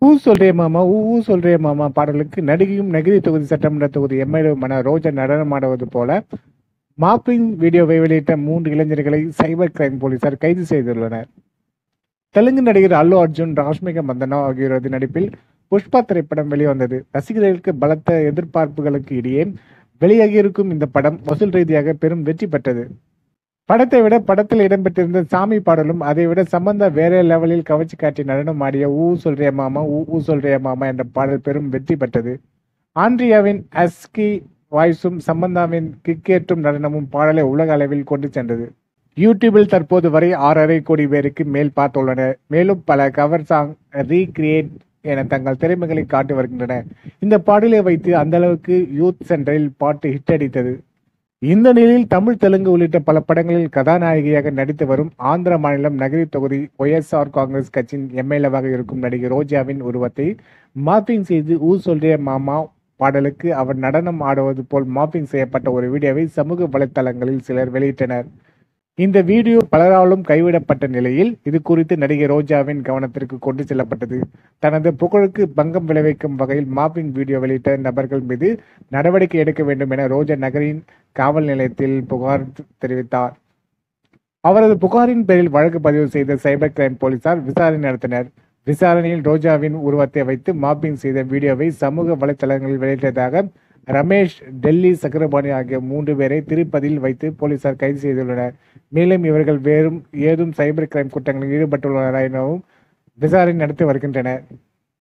ஊ சொல்றே மாமா ஊ ஊ சொல்றே மாமா பாடலுக்கு நடிகையும் நகிரி தொகுதி சட்டமன்ற தொகுதி எம்எல்ஏமான ரோஜா நடனமாடுவது போல மாப்பிங் வீடியோவை வெளியிட்ட மூன்று இளைஞர்களை சைபர் கிரைம் போலீசார் கைது செய்துள்ளனர் தெலுங்கு நடிகர் அல்லு அர்ஜுன் ராஷ்மிகா மந்தனா ஆகியோரது நடிப்பில் புஷ்பா திரைப்படம் வெளிவந்தது ரசிகர்களுக்கு பலத்த எதிர்பார்ப்புகளுக்கு இடையே வெளியாகியிருக்கும் இந்த படம் வசூல் ரீதியாக பெரும் வெற்றி பெற்றது படத்தை விட படத்தில் இடம்பெற்றிருந்த சாமி பாடலும் அதை விட சம்பந்தா வேற லெவலில் கவர்ச்சி காட்டி நடனம் ஆடிய ஊ சொல்றிய மாமா ஊ ஊ சொல்றிய மாமா என்ற பாடல் பெரும் வெற்றி பெற்றது ஆண்ட்ரியாவின் அஸ்கி வாய்ஸும் சம்பந்தாவின் கிக்கேற்றும் நடனமும் பாடலை உலக அளவில் கொண்டு சென்றது யூடியூபில் தற்போது வரை ஆறரை கோடி பேருக்கு மேல் பார்த்துள்ளனர் மேலும் பல கவர் சாங் ரீக்ரியேட் என தங்கள் திறமைகளை காட்டி வருகின்றன இந்த பாடலை வைத்து அந்த அளவுக்கு யூத் சென்டரில் பாட்டு ஹிட் அடித்தது இந்த நிலையில் தமிழ் தெலுங்கு உள்ளிட்ட பல படங்களில் கதாநாயகியாக நடித்து வரும் ஆந்திர மாநிலம் நகரி தொகுதி ஒய்எஸ்ஆர் காங்கிரஸ் கட்சியின் எம்எல்ஏவாக இருக்கும் நடிகை ரோஜாவின் உருவத்தை மாப்பிங் செய்து ஊ சொல்றிய மாமா பாடலுக்கு அவர் நடனம் ஆடுவது போல் மாப்பிங் செய்யப்பட்ட ஒரு வீடியோவை சமூக வலைத்தளங்களில் சிலர் வெளியிட்டனர் இந்த வீடியோ பலராலும் கைவிடப்பட்ட நிலையில் இது குறித்து நடிகை ரோஜாவின் கவனத்திற்கு கொண்டு செல்லப்பட்டது தனது புகழுக்கு பங்கம் விளைவிக்கும் வகையில் மாப்பிங் வீடியோ வெளியிட்ட நபர்கள் மீது நடவடிக்கை எடுக்க வேண்டும் என ரோஜா நகரின் காவல் நிலையத்தில் புகார் தெரிவித்தார் அவரது புகாரின் பேரில் வழக்கு பதிவு செய்த சைபர் கிரைம் போலீசார் விசாரணை நடத்தினர் விசாரணையில் ரோஜாவின் உருவத்தை வைத்து மாப்பிங் செய்த வீடியோவை சமூக வலைதளங்களில் வெளியிட்டதாக ரமேஷ் டெல்லி சக்கரபாணி ஆகிய மூன்று பேரை திருப்பதியில் வைத்து போலீசார் கைது செய்துள்ளனர் மேலும் இவர்கள் வேறும் ஏதும் சைபர் கிரைம் குற்றங்களில் ஈடுபட்டுள்ளனர் எனவும் விசாரணை நடத்தி வருகின்றனர்